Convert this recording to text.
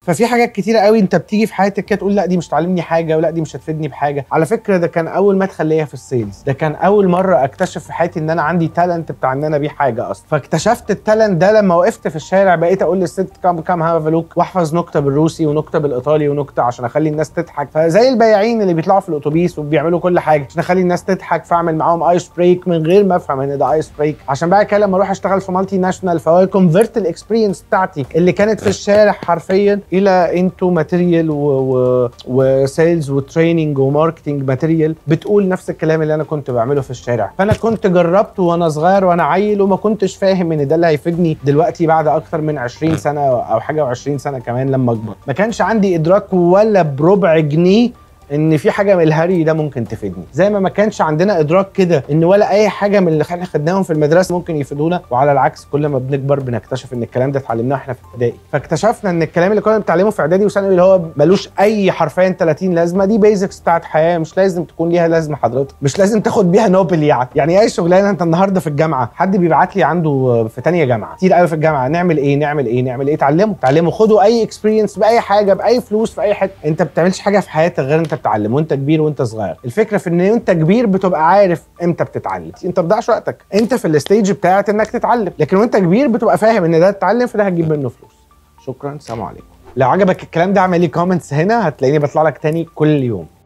ففي حاجات كتيره قوي انت بتيجي في حياتك كده تقول لا دي مش تعلمني حاجه ولا دي مش هتفيدني بحاجه على فكره ده كان اول مدخل ليا في السيلز ده كان اول مره اكتشف في حياتي ان انا عندي تالنت بتاع ان انا ابيع حاجه اصلا فاكتشفت التالنت ده لما وقفت في الشارع بقيت اقول للست كام كام هاف لوك واحفظ نكته بالروسي ونكته بالايطالي ونكته عشان اخلي الناس تضحك فزي البياعين اللي بيطلعوا في الاتوبيس وبيعملوا كل حاجه عشان اخلي الناس تضحك فاعمل معاهم ايس بريك من غير ما افهم ان ده ايس بريك عشان بقى كده لما اروح اشتغل في مالتي ناشونال فهو كونفرت الاكسبيرينس بتاعتي اللي كانت في الشارع حرفيا الى انتو ماتيريال وسيلز وتريننج وماركتنج ماتيريال بتقول نفس الكلام اللي انا كنت بعمله في الشارع فانا كنت جربته وانا صغير وانا عيل وما كنتش فاهم ان ده اللي هيفيدني دلوقتي بعد اكتر من 20 سنه او حاجه و20 سنه كمان لما اكبر ما كانش عندي ادراك ولا بربع جنيه ان في حاجه من الهري ده ممكن تفيدني زي ما ما كانش عندنا ادراك كده ان ولا اي حاجه من اللي احنا خدناهم في المدرسه ممكن يفيدونا وعلى العكس كل ما بنكبر بنكتشف ان الكلام ده اتعلمناه احنا في ابتدائي فاكتشفنا ان الكلام اللي كنا بنتعلمه في اعدادي وثانوي اللي هو ملوش اي حرفيا 30 لازمه دي بيزكس بتاعت حياه مش لازم تكون ليها لازمه حضرتك مش لازم تاخد بيها نوبل يعني يعني اي شغلانه انت النهارده في الجامعه حد بيبعت لي عنده في ثانيه جامعه كتير قوي في الجامعه نعمل ايه نعمل ايه نعمل ايه اتعلموا اتعلموا خدوا اي اكسبيرينس باي حاجه باي فلوس في اي حته انت ما بتعملش حاجه في حياتك غير انت بتتعلم وانت كبير وانت صغير الفكره في ان انت كبير بتبقى عارف امتى بتتعلم انت ما بتضيعش وقتك انت في الستيج بتاعت انك تتعلم لكن وانت كبير بتبقى فاهم ان ده تتعلم فده هتجيب منه فلوس شكرا سلام عليكم لو عجبك الكلام ده اعمل لي كومنتس هنا هتلاقيني بطلع لك تاني كل يوم